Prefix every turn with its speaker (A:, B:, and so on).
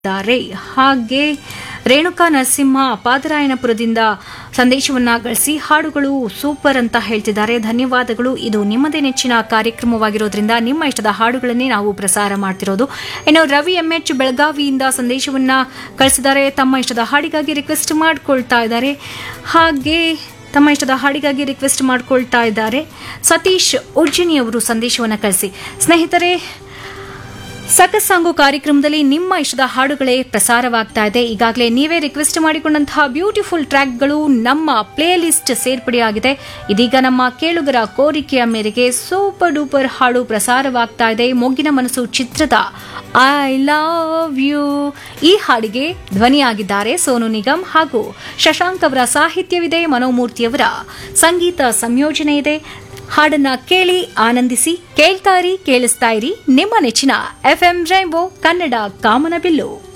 A: ದ್ದಾರೆ ಹಾಗೆ ರೇಣುಕಾ ನರಸಿಂಹ ಪಾದರಾಯನಪುರದಿಂದ ಸಂದೇಶವನ್ನ ಗಳಿಸಿ ಹಾಡುಗಳು ಸೂಪರ್ ಅಂತ ಹೇಳ್ತಿದ್ದಾರೆ ಧನ್ಯವಾದಗಳು ಇದು ನಿಮ್ಮದೇ ನೆಚ್ಚಿನ ಕಾರ್ಯಕ್ರಮವಾಗಿರೋದ್ರಿಂದ ನಿಮ್ಮ ಇಷ್ಟದ ಹಾಡುಗಳನ್ನೇ ನಾವು ಪ್ರಸಾರ ಮಾಡ್ತಿರೋದು ಇನ್ನು ರವಿ ಎಂಎಚ್ ಬೆಳಗಾವಿಯಿಂದ ಸಂದೇಶವನ್ನ ಕಳಿಸಿದ್ದಾರೆ ತಮ್ಮ ಇಷ್ಟದ ಹಾಡಿಗಾಗಿ ರಿಕ್ವೆಸ್ಟ್ ಮಾಡ್ಕೊಳ್ತಾ ಇದ್ದಾರೆ ಹಾಗೆ ತಮ್ಮ ಇಷ್ಟದ ಹಾಡಿಗಾಗಿ ರಿಕ್ವೆಸ್ಟ್ ಮಾಡ್ಕೊಳ್ತಾ ಇದ್ದಾರೆ ಸತೀಶ್ ಉಜ್ಜಿನಿ ಅವರು ಸಂದೇಶವನ್ನು ಕಳಿಸಿ ಸ್ನೇಹಿತರೆ ಸಕಸ್ ಸಾಂಗು ಕಾರ್ಯಕ್ರಮದಲ್ಲಿ ನಿಮ್ಮ ಇಷ್ಟದ ಹಾಡುಗಳೇ ಪ್ರಸಾರವಾಗ್ತಾ ಇದೆ ಈಗಾಗಲೇ ನೀವೇ ರಿಕ್ವೆಸ್ಟ್ ಮಾಡಿಕೊಂಡಂತಹ ಬ್ಯೂಟಿಫುಲ್ ಟ್ರ್ಯಾಕ್ಗಳು ನಮ್ಮ ಪ್ಲೇ ಲಿಸ್ಟ್ ಸೇರ್ಪಡೆಯಾಗಿದೆ ಇದೀಗ ನಮ್ಮ ಕೇಳುಗರ ಕೋರಿಕೆಯ ಮೇರೆಗೆ ಸೂಪರ್ ಡೂಪರ್ ಹಾಡು ಪ್ರಸಾರವಾಗ್ತಾ ಇದೆ ಮೊಗ್ಗಿನ ಮನಸ್ಸು ಚಿತ್ರದ ಐ ಲವ್ ಯು ಈ ಹಾಡಿಗೆ ಧ್ವನಿಯಾಗಿದ್ದಾರೆ ಸೋನು ನಿಗಮ್ ಹಾಗೂ ಶಶಾಂಕ್ ಅವರ ಸಾಹಿತ್ಯವಿದೆ ಮನೋಮೂರ್ತಿಯವರ ಸಂಗೀತ ಸಂಯೋಜನೆ ಇದೆ ಹಾಡನ್ನ ಕೇಳಿ ಆನಂದಿಸಿ ಕೇಳ್ತಾ ಇರಿ ಕೇಳಿಸ್ತಾ ಇರಿ ನಿಮ್ಮ ನೆಚ್ಚಿನ ಎಫ್ಎಂ ರೈಂಬೋ ಕನ್ನಡ ಕಾಮನಬಿಲ್ಲು